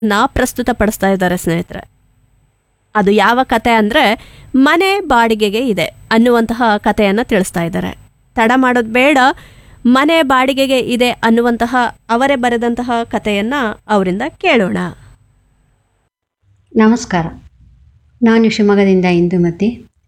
ನಾ ಪ್ರಸ್ತುತಪಡಿಸ್ತಾ ಇದ್ದಾರೆ ಸ್ನೇಹಿತರೆ ಅದು ಯಾವ ಕತೆ ಅಂದರೆ ಮನೆ ಬಾಡಿಗೆಗೆ ಇದೆ ಅನ್ನುವಂತಹ ಕಥೆಯನ್ನು ತಿಳಿಸ್ತಾ ಇದ್ದಾರೆ ತಡ ಮಾಡೋದು ಬೇಡ ಮನೆ ಬಾಡಿಗೆಗೆ ಇದೆ ಅನ್ನುವಂತಹ ಅವರೇ ಬರೆದಂತಹ ಕಥೆಯನ್ನು ಅವರಿಂದ ಕೇಳೋಣ ನಮಸ್ಕಾರ ನಾನು ಶಿವಮೊಗ್ಗದಿಂದ ಇಂದುಮತಿ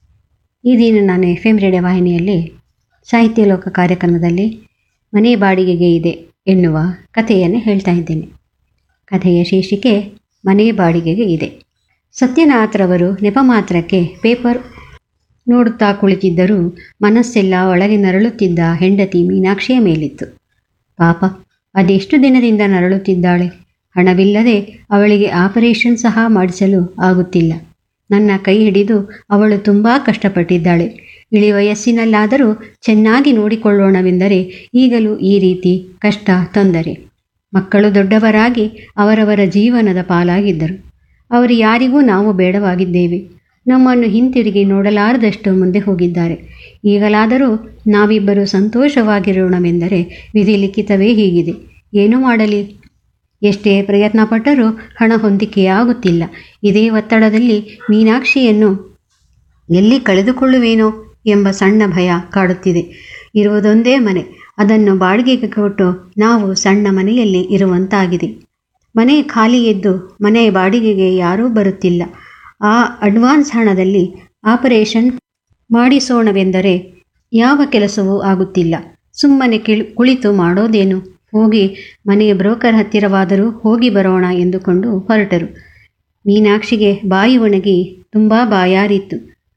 ಈ ದಿನ ನಾನು ಎಫ್ ಎಂ ರೇಡಿಯೋ ವಾಹಿನಿಯಲ್ಲಿ ಸಾಹಿತ್ಯ ಲೋಕ ಕಾರ್ಯಕ್ರಮದಲ್ಲಿ ಮನೆ ಬಾಡಿಗೆಗೆ ಇದೆ ಎನ್ನುವ ಕಥೆಯನ್ನು ಹೇಳ್ತಾ ಇದ್ದೇನೆ ಕಥೆಯ ಶೀರ್ಷಿಕೆ ಮನೆ ಬಾಡಿಗೆಗೆ ಇದೆ ಸತ್ಯನಾಥ್ರವರು ನೆಪ ಮಾತ್ರಕ್ಕೆ ಪೇಪರ್ ನೋಡುತ್ತಾ ಕುಳಿತಿದ್ದರೂ ಮನಸ್ಸೆಲ್ಲ ಒಳಗೆ ನರಳುತ್ತಿದ್ದ ಹೆಂಡತಿ ಮೀನಾಕ್ಷಿಯ ಮೇಲಿತ್ತು ಪಾಪ ಅದೆಷ್ಟು ದಿನದಿಂದ ನರಳುತ್ತಿದ್ದಾಳೆ ಹಣವಿಲ್ಲದೆ ಅವಳಿಗೆ ಆಪರೇಷನ್ ಸಹ ಮಾಡಿಸಲು ಆಗುತ್ತಿಲ್ಲ ನನ್ನ ಕೈ ಹಿಡಿದು ಅವಳು ತುಂಬ ಕಷ್ಟಪಟ್ಟಿದ್ದಾಳೆ ಇಳಿ ವಯಸ್ಸಿನಲ್ಲಾದರೂ ಚೆನ್ನಾಗಿ ನೋಡಿಕೊಳ್ಳೋಣವೆಂದರೆ ಈಗಲೂ ಈ ರೀತಿ ಕಷ್ಟ ತೊಂದರೆ ಮಕ್ಕಳು ದೊಡ್ಡವರಾಗಿ ಅವರವರ ಜೀವನದ ಪಾಲಾಗಿದ್ದರು ಅವರು ಯಾರಿಗೂ ನಾವು ಬೇಡವಾಗಿದ್ದೇವೆ ನಮ್ಮನ್ನು ಹಿಂತಿರುಗಿ ನೋಡಲಾರದಷ್ಟು ಮುಂದೆ ಹೋಗಿದ್ದಾರೆ ಈಗಲಾದರೂ ನಾವಿಬ್ಬರು ಸಂತೋಷವಾಗಿರೋಣವೆಂದರೆ ವಿಧಿ ಲಿಖಿತವೇ ಹೀಗಿದೆ ಏನು ಮಾಡಲಿ ಎಷ್ಟೇ ಪ್ರಯತ್ನ ಪಟ್ಟರೂ ಹಣ ಹೊಂದಿಕೆಯಾಗುತ್ತಿಲ್ಲ ಇದೇ ಒತ್ತಡದಲ್ಲಿ ಮೀನಾಕ್ಷಿಯನ್ನು ಎಲ್ಲಿ ಕಳೆದುಕೊಳ್ಳುವೇನೋ ಎಂಬ ಸಣ್ಣ ಭಯ ಕಾಡುತ್ತಿದೆ ಇರುವುದೊಂದೇ ಮನೆ ಅದನ್ನು ಬಾಡಿಗೆಗೆ ಕೊಟ್ಟು ನಾವು ಸಣ್ಣ ಮನೆಯಲ್ಲಿ ಇರುವಂತಾಗಿದೆ ಮನೆ ಖಾಲಿ ಎದ್ದು ಮನೆ ಬಾಡಿಗೆಗೆ ಯಾರೂ ಬರುತ್ತಿಲ್ಲ ಆ ಅಡ್ವಾನ್ಸ್ ಹಣದಲ್ಲಿ ಆಪರೇಷನ್ ಮಾಡಿಸೋಣವೆಂದರೆ ಯಾವ ಕೆಲಸವೂ ಆಗುತ್ತಿಲ್ಲ ಸುಮ್ಮನೆ ಕಿಳ್ ಕುಳಿತು ಮಾಡೋದೇನು ಹೋಗಿ ಮನೆಯ ಬ್ರೋಕರ್ ಹತ್ತಿರವಾದರೂ ಹೋಗಿ ಬರೋಣ ಎಂದುಕೊಂಡು ಹೊರಟರು ಮೀನಾಕ್ಷಿಗೆ ಬಾಯಿ ಒಣಗಿ ತುಂಬ ಬಾಯಾರಿತ್ತು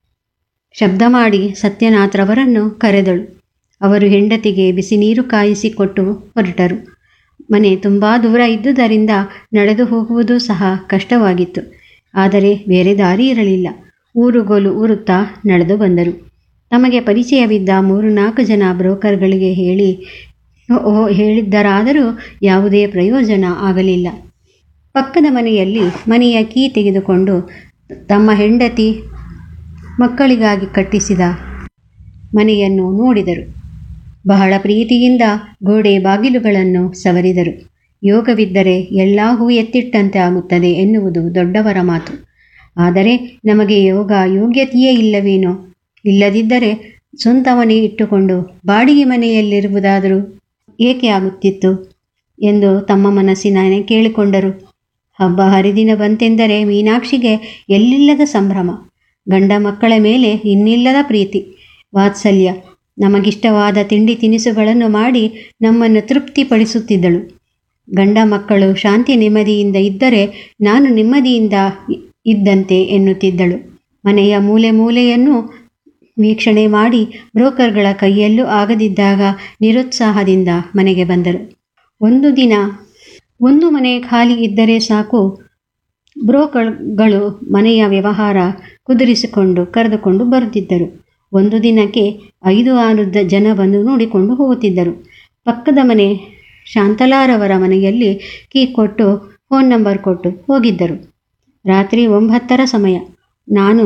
ಶಬ್ದ ಮಾಡಿ ಸತ್ಯನಾಥ್ರವರನ್ನು ಕರೆದಳು ಅವರು ಹೆಂಡತಿಗೆ ಬಿಸಿ ನೀರು ಕಾಯಿಸಿಕೊಟ್ಟು ಹೊರಟರು ಮನೆ ತುಂಬ ದೂರ ಇದ್ದುದರಿಂದ ನಡೆದು ಹೋಗುವುದು ಸಹ ಕಷ್ಟವಾಗಿತ್ತು ಆದರೆ ಬೇರೆ ದಾರಿ ಇರಲಿಲ್ಲ ಊರುಗೋಲು ಊರುತ್ತಾ ನಡೆದು ಬಂದರು ತಮಗೆ ಪರಿಚಯವಿದ್ದ ಮೂರು ನಾಲ್ಕು ಜನ ಬ್ರೋಕರ್ಗಳಿಗೆ ಹೇಳಿ ಓ ಹೇಳಿದ್ದರಾದರೂ ಯಾವುದೇ ಪ್ರಯೋಜನ ಆಗಲಿಲ್ಲ ಪಕ್ಕದ ಮನೆಯಲ್ಲಿ ಮನೆಯ ಕೀ ತೆಗೆದುಕೊಂಡು ತಮ್ಮ ಹೆಂಡತಿ ಮಕ್ಕಳಿಗಾಗಿ ಕಟ್ಟಿಸಿದ ಮನೆಯನ್ನು ನೋಡಿದರು ಬಹಳ ಪ್ರೀತಿಯಿಂದ ಗೋಡೆ ಬಾಗಿಲುಗಳನ್ನು ಸವರಿದರು ಯೋಗವಿದ್ದರೆ ಎಲ್ಲ ಹೂ ಎತ್ತಿಟ್ಟಂತೆ ಆಗುತ್ತದೆ ಎನ್ನುವುದು ದೊಡ್ಡವರ ಮಾತು ಆದರೆ ನಮಗೆ ಯೋಗ ಯೋಗ್ಯತೆಯೇ ಇಲ್ಲವೇನೋ ಇಲ್ಲದಿದ್ದರೆ ಸ್ವಂತ ಮನೆ ಇಟ್ಟುಕೊಂಡು ಬಾಡಿಗೆ ಮನೆಯಲ್ಲಿರುವುದಾದರೂ ಏಕೆ ಆಗುತ್ತಿತ್ತು ಎಂದು ತಮ್ಮ ಮನಸ್ಸಿನ ಕೇಳಿಕೊಂಡರು ಹಬ್ಬ ಹರಿದಿನ ಬಂತೆಂದರೆ ಮೀನಾಕ್ಷಿಗೆ ಎಲ್ಲಿಲ್ಲದ ಸಂಭ್ರಮ ಗಂಡ ಮಕ್ಕಳ ಮೇಲೆ ಇನ್ನಿಲ್ಲದ ಪ್ರೀತಿ ವಾತ್ಸಲ್ಯ ನಮಗಿಷ್ಟವಾದ ತಿಂಡಿ ತಿನಿಸುಗಳನ್ನು ಮಾಡಿ ನಮ್ಮನ್ನು ತೃಪ್ತಿಪಡಿಸುತ್ತಿದ್ದಳು ಗಂಡ ಮಕ್ಕಳು ಶಾಂತಿ ನೆಮ್ಮದಿಯಿಂದ ಇದ್ದರೆ ನಾನು ನೆಮ್ಮದಿಯಿಂದ ಇದ್ದಂತೆ ಎನ್ನುತ್ತಿದ್ದಳು ಮನೆಯ ಮೂಲೆ ಮೂಲೆಯನ್ನು ವೀಕ್ಷಣೆ ಮಾಡಿ ಬ್ರೋಕರ್ಗಳ ಕೈಯಲ್ಲೂ ಆಗದಿದ್ದಾಗ ನಿರುತ್ಸಾಹದಿಂದ ಮನೆಗೆ ಬಂದರು ಒಂದು ದಿನ ಒಂದು ಮನೆ ಖಾಲಿ ಇದ್ದರೆ ಸಾಕು ಬ್ರೋಕರ್ಗಳು ಮನೆಯ ವ್ಯವಹಾರ ಕುದುರಿಸಿಕೊಂಡು ಕರೆದುಕೊಂಡು ಬರುತ್ತಿದ್ದರು ಒಂದು ದಿನಕ್ಕೆ ಐದು ಆರು ದ ಜನ ಬಂದು ನೋಡಿಕೊಂಡು ಹೋಗುತ್ತಿದ್ದರು ಪಕ್ಕದ ಮನೆ ಶಾಂತಲಾರವರ ಮನೆಯಲ್ಲಿ ಕೀ ಕೊಟ್ಟು ಫೋನ್ ನಂಬರ್ ಕೊಟ್ಟು ಹೋಗಿದ್ದರು ರಾತ್ರಿ ಒಂಬತ್ತರ ಸಮಯ ನಾನು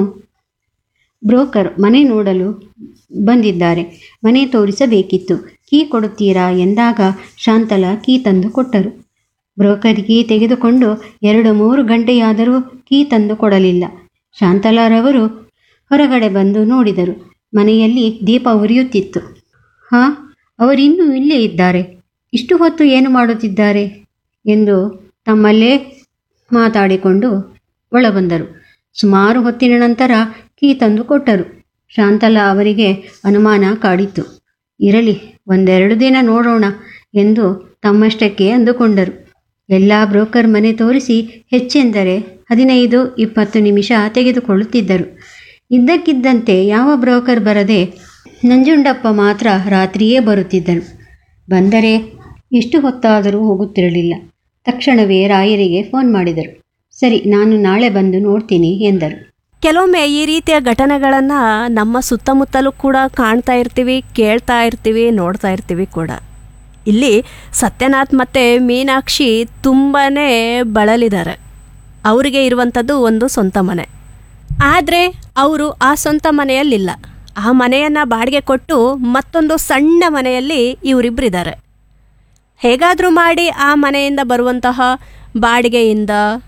ಬ್ರೋಕರ್ ಮನೆ ನೋಡಲು ಬಂದಿದ್ದಾರೆ ಮನೆ ತೋರಿಸಬೇಕಿತ್ತು ಕೀ ಕೊಡುತ್ತೀರಾ ಎಂದಾಗ ಶಾಂತಲ ಕೀ ತಂದು ಕೊಟ್ಟರು ಬ್ರೋಕರ್ ಕೀ ತೆಗೆದುಕೊಂಡು ಎರಡು ಮೂರು ಗಂಟೆಯಾದರೂ ಕೀ ತಂದು ಕೊಡಲಿಲ್ಲ ಶಾಂತಲಾರವರು ಹೊರಗಡೆ ಬಂದು ನೋಡಿದರು ಮನೆಯಲ್ಲಿ ದೀಪ ಉರಿಯುತ್ತಿತ್ತು ಹಾಂ ಅವರಿನ್ನೂ ಇಲ್ಲೇ ಇದ್ದಾರೆ ಇಷ್ಟು ಹೊತ್ತು ಏನು ಮಾಡುತ್ತಿದ್ದಾರೆ ಎಂದು ತಮ್ಮಲ್ಲೇ ಮಾತಾಡಿಕೊಂಡು ಒಳಬಂದರು ಸುಮಾರು ಹೊತ್ತಿನ ನಂತರ ಕೀ ತಂದು ಕೊಟ್ಟರು ಶಾಂತಲ ಅವರಿಗೆ ಅನುಮಾನ ಕಾಡಿತು ಇರಲಿ ಒಂದೆರಡು ದಿನ ನೋಡೋಣ ಎಂದು ತಮ್ಮಷ್ಟಕ್ಕೆ ಅಂದುಕೊಂಡರು ಎಲ್ಲ ಬ್ರೋಕರ್ ಮನೆ ತೋರಿಸಿ ಹೆಚ್ಚೆಂದರೆ ಹದಿನೈದು ಇಪ್ಪತ್ತು ನಿಮಿಷ ತೆಗೆದುಕೊಳ್ಳುತ್ತಿದ್ದರು ಇದ್ದಕ್ಕಿದ್ದಂತೆ ಯಾವ ಬ್ರೋಕರ್ ಬರದೆ ನಂಜುಂಡಪ್ಪ ಮಾತ್ರ ರಾತ್ರಿಯೇ ಬರುತ್ತಿದ್ದನು ಬಂದರೆ ಎಷ್ಟು ಹೊತ್ತಾದರೂ ಹೋಗುತ್ತಿರಲಿಲ್ಲ ತಕ್ಷಣವೇ ರಾಯರಿಗೆ ಫೋನ್ ಮಾಡಿದರು ಸರಿ ನಾನು ನಾಳೆ ಬಂದು ನೋಡ್ತೀನಿ ಎಂದರು ಕೆಲವೊಮ್ಮೆ ಈ ರೀತಿಯ ಘಟನೆಗಳನ್ನು ನಮ್ಮ ಸುತ್ತಮುತ್ತಲೂ ಕೂಡ ಕಾಣ್ತಾ ಇರ್ತೀವಿ ಕೇಳ್ತಾ ಇರ್ತೀವಿ ನೋಡ್ತಾ ಇರ್ತೀವಿ ಕೂಡ ಇಲ್ಲಿ ಸತ್ಯನಾಥ್ ಮತ್ತು ಮೀನಾಕ್ಷಿ ತುಂಬಾ ಬಳಲಿದ್ದಾರೆ ಅವರಿಗೆ ಇರುವಂಥದ್ದು ಒಂದು ಸ್ವಂತ ಮನೆ ಆದರೆ ಅವರು ಆ ಸ್ವಂತ ಮನೆಯಲ್ಲಿಲ್ಲ ಆ ಮನೆಯನ್ನು ಬಾಡಿಗೆ ಕೊಟ್ಟು ಮತ್ತೊಂದು ಸಣ್ಣ ಮನೆಯಲ್ಲಿ ಇವರಿಬ್ಬರಿದ್ದಾರೆ ಹೇಗಾದರೂ ಮಾಡಿ ಆ ಮನೆಯಿಂದ ಬರುವಂತಹ ಬಾಡಿಗೆಯಿಂದ